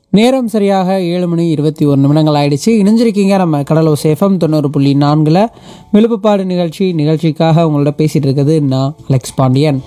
நேரம் சரியாக ஏழு மணி இருபத்தி ஒரு நிமிடங்கள் ஆயிடுச்சு இணைஞ்சிருக்கீங்க நம்ம கடலூர் சேஃபம் தொண்ணூறு புள்ளி நான்கில் விழுப்புப்பாடு நிகழ்ச்சி நிகழ்ச்சிக்காக உங்களோட பேசிகிட்டு இருக்குது நான் அலெக்ஸ் பாண்டியன்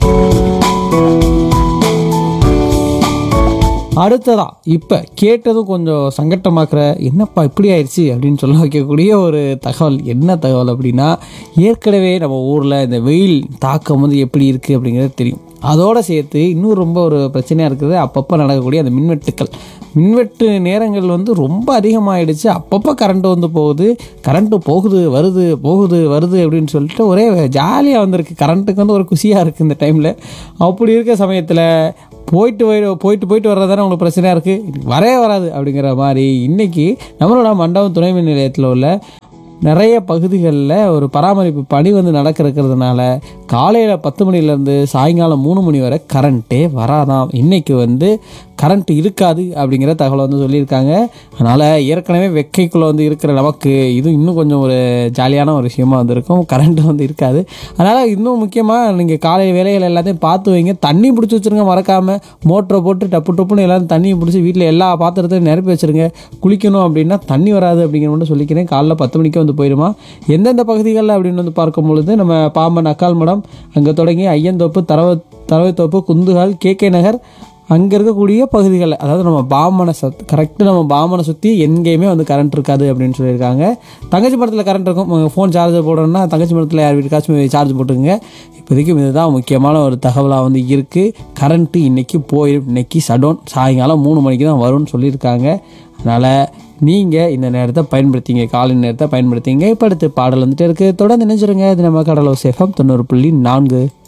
அடுத்ததா இப்போ கேட்டதும் கொஞ்சம் சங்கட்டமாக்குற என்னப்பா இப்படி ஆயிடுச்சு அப்படின்னு சொல்ல வைக்கக்கூடிய ஒரு தகவல் என்ன தகவல் அப்படின்னா ஏற்கனவே நம்ம ஊரில் இந்த வெயில் தாக்கம் வந்து எப்படி இருக்குது அப்படிங்கிறது தெரியும் அதோடு சேர்த்து இன்னும் ரொம்ப ஒரு பிரச்சனையாக இருக்குது அப்பப்போ நடக்கக்கூடிய அந்த மின்வெட்டுக்கள் மின்வெட்டு நேரங்கள் வந்து ரொம்ப அதிகமாகிடுச்சு அப்பப்போ கரண்ட் வந்து போகுது கரண்ட்டு போகுது வருது போகுது வருது அப்படின்னு சொல்லிட்டு ஒரே ஜாலியாக வந்திருக்கு கரண்ட்டுக்கு வந்து ஒரு குஷியாக இருக்குது இந்த டைமில் அப்படி இருக்க சமயத்தில் போயிட்டு போய் போயிட்டு போயிட்டு வர்றதானே உங்களுக்கு பிரச்சனையாக இருக்குது வரவே வராது அப்படிங்கிற மாதிரி இன்றைக்கி நம்மளோட மண்டபம் துணை மின் நிலையத்தில் உள்ள நிறைய பகுதிகளில் ஒரு பராமரிப்பு பணி வந்து நடக்கிறதுனால காலையில் பத்து மணிலேருந்து சாயங்காலம் மூணு மணி வரை கரண்ட்டே வராதாம் இன்றைக்கி வந்து கரண்ட் இருக்காது அப்படிங்கிற தகவலை வந்து சொல்லியிருக்காங்க அதனால் ஏற்கனவே வெக்கைக்குள்ளே வந்து இருக்கிற நமக்கு இது இன்னும் கொஞ்சம் ஒரு ஜாலியான ஒரு விஷயமா வந்து இருக்கும் கரண்ட்டு வந்து இருக்காது அதனால் இன்னும் முக்கியமாக நீங்கள் காலை வேலைகள் எல்லாத்தையும் பார்த்து வைங்க தண்ணி பிடிச்சி வச்சுருங்க மறக்காமல் மோட்டரை போட்டு டப்பு டப்புன்னு எல்லாரும் தண்ணி பிடிச்சி வீட்டில் எல்லா பாத்திரத்தையும் நிரப்பி வச்சுருங்க குளிக்கணும் அப்படின்னா தண்ணி வராது அப்படிங்கிற மட்டும் சொல்லிக்கிறேன் காலைல பத்து மணிக்கு வந்து போயிடுமா எந்தெந்த பகுதிகளில் அப்படின்னு வந்து பார்க்கும் பொழுது நம்ம பாம்பன் அக்கால் மடம் அங்கே தொடங்கி ஐயந்தோப்பு தரவ தரவைத்தோப்பு குந்துகால் கே கே நகர் அங்கே இருக்கக்கூடிய பகுதிகளில் அதாவது நம்ம பாமனை சத் கரெக்டாக நம்ம பாமனை சுற்றி எங்கேயுமே வந்து கரண்ட் இருக்காது அப்படின்னு சொல்லியிருக்காங்க தங்கச்சி மரத்தில் கரண்ட் இருக்கும் ஃபோன் சார்ஜர் போடணும்னா தங்கச்சி மரத்தில் யார் வீட்டுக்காச்சும் சார்ஜ் போட்டுக்கோங்க இப்போதைக்கு இதுதான் முக்கியமான ஒரு தகவலாக வந்து இருக்குது கரண்ட்டு இன்றைக்கி போயிடும் இன்னைக்கு சடோன் சாயங்காலம் மூணு மணிக்கு தான் வரும்னு சொல்லியிருக்காங்க அதனால் நீங்கள் இந்த நேரத்தை பயன்படுத்திங்க காலை நேரத்தை பயன்படுத்திங்க இப்போ அடுத்து பாடல் வந்துட்டு இருக்குது தொடர்ந்து நினைச்சிருங்க இது நம்ம கடலோ சேஃபம் தொண்ணூறு புள்ளி நான்கு